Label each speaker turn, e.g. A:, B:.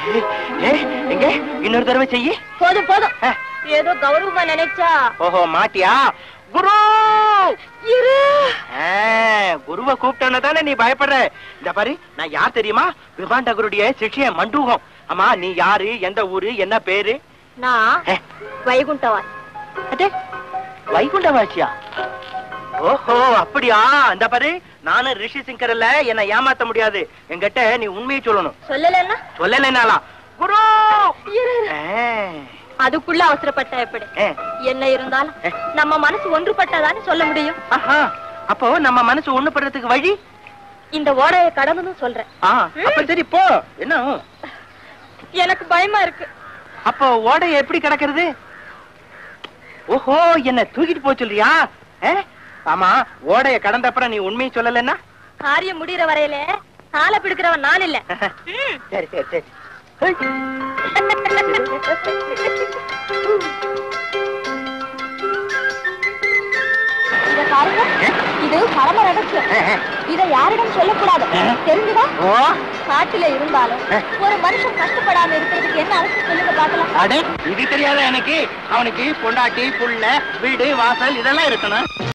A: ஏ, எங்க இன்னொரு தடவை செய்யி
B: போதும் போதும்
A: ஆ.
B: ஏதோ கௌரவமா நினைச்சா
A: ஓஹோ மாட்டியா குரு
B: இரு
A: ஆ, குருவை கூப்பிட்டோன்னு தானே நீ பயப்படுற இந்த பாரு நான் யார் தெரியுமா விபாண்ட குருடைய சிஷ்ய மண்டூகம் ஆமா நீ யாரு எந்த ஊரு என்ன பேரு
B: நான்
A: ஏ,
B: வைகுண்டவான்
A: அடே, வைகுண்டவாசியா ஓஹோ அப்படியா இந்த பாரு நானும் ரிஷி சிங்கர் இல்ல என்னை ஏமாத்த முடியாது என்கிட்ட நீ உண்மையை சொல்லணும்
B: சொல்லலன்னா
A: சொல்லலைனாலா குரு
B: இரு இரு.
A: ஆ,
B: அதுக்குள்ள அவசரப்பட்ட எப்படி
A: ஆ.
B: என்ன இருந்தாலும் நம்ம மனசு ஒன்றுபட்டதான்னு சொல்ல முடியும்
A: ஆஹா அப்போ நம்ம மனசு ஒண்ணு படுறதுக்கு வழி
B: இந்த ஓடையை கடந்துன்னு சொல்றேன்
A: ஆ அப்ப சரி போ என்ன
B: எனக்கு பயமா இருக்கு
A: அப்போ ஓடைய எப்படி கிடக்கிறது ஓஹோ என்ன தூக்கிட்டு போக சொல்றியா ஆ? ஆமா ஓடைய கடந்தப்புறம் நீ உண்மையை சொல்லலைன்னா
B: காரியம் முடியற வரையில காலை பிடிக்கிறவன் நான் இல்ல ம்.
A: சரி சரி சரி ஹை.
B: இத பாருங்க இது பரம ரகசியம்
A: ஆ, ஆ.
B: இத யாரிடம் சொல்லக்கூடாது
A: ஆ.
B: தெரிஞ்சுதா
A: ஓ
B: காட்டுல இருந்தாலும்
A: ஆ.
B: ஒரு மனுஷன் கஷ்டப்படாம இருக்கிறதுக்கு என்ன அவசியம் சொல்லுங்க பாக்கலாம்
A: அடே இது தெரியாத எனக்கு அவனுக்கு பொண்டாட்டி புள்ள வீடு வாசல் இதெல்லாம் இருக்கணும்